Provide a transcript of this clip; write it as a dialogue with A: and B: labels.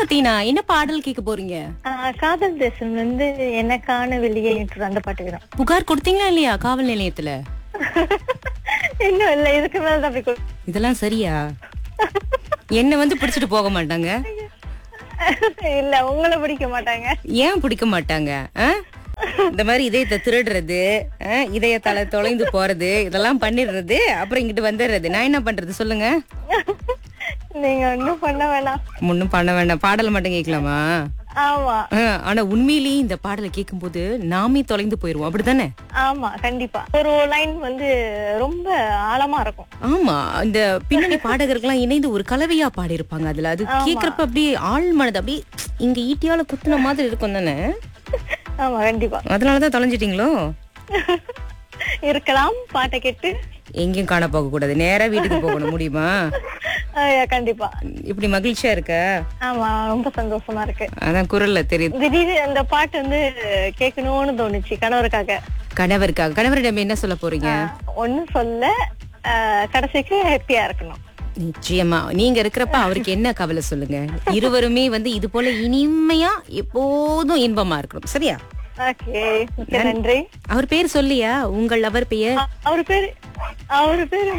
A: தீனா என்ன பாடல் கேட்க போறீங்க
B: ஆஹ் காதல் தேசம் வந்து என்ன காண வெளியே என்று அந்த பாட்டுக்கு தான்
A: புகார் கொடுத்தீங்களா இல்லையா காவல் நிலையத்துல
B: இன்னும் இல்ல இதுக்கு மேல தான் அப்படி கொடு-
A: இதெல்லாம் சரியா என்ன வந்து பிடிச்சிட்டு போக மாட்டாங்க
B: இல்ல உங்களை பிடிக்க மாட்டாங்க
A: ஏன் பிடிக்க மாட்டாங்க ஆ? இந்த மாதிரி இதயத்தை திருடுறது ஆ, இதயத்தால தொலைந்து போறது இதெல்லாம் பண்ணிடுறது அப்புறம் இங்கிட்டு வந்துடுறது நான் என்ன பண்றது சொல்லுங்க
B: நீங்க ஒண்ணும் பண்ண வேணாம்
A: ஒன்னும் பண்ண வேண்டாம் பாடல் மட்டும் கேட்கலாமா
B: ஆமா
A: ஆ, ஆனா உண்மையிலேயே இந்த பாடலை கேட்கும்போது நாமே தொலைந்து போயிருவோம் அப்படித்தானே
B: ஆமா கண்டிப்பா ஒரு லைன் வந்து ரொம்ப ஆழமா இருக்கும்
A: ஆமா இந்த பின்னணி பாடகர்கள்லாம் இணைந்து ஒரு கலவையா பாடி இருப்பாங்க அதுல அது கேக்குறப்ப அப்படியே ஆள் மனது அப்படியே இங்க ஈட்டியால குத்துன மாதிரி இருக்கும் தானே
B: ஆமா கண்டிப்பா
A: அதனாலதான் தொலைஞ்சிட்டீங்களோ
B: இருக்கலாம் பாட்டை கேட்டு
A: எங்கேயும் காண போக கூடாது நேரா வீட்டுக்கு போகணும் முடியுமா
B: ஆஹ் கண்டிப்பா
A: இப்படி மகிழ்ச்சியா இருக்க
B: ஆமா ரொம்ப சந்தோஷமா இருக்கு
A: அதான் குரல்ல தெரியுது
B: திடீர்னு அந்த பாட்டு வந்து கேட்கணும்னு தோணுச்சு கணவருக்காக
A: கணவருக்காக கணவரிடம் என்ன சொல்ல போறீங்க
B: ஒண்ணும் சொல்ல ஆஹ் கடைசிக்கு ஹாப்பியா இருக்கணும்
A: நிச்சயமா நீங்க இருக்கிறப்ப அவருக்கு என்ன கவலை சொல்லுங்க இருவருமே வந்து இது போல இனிமையா எப்போதும் இன்பமா இருக்கணும் சரியா
B: ஓகே மிக்க நன்றி
A: அவர் பேர் சொல்லியா உங்கள் அவர் பெயர்
B: அவரு பேரு அவரு பேரு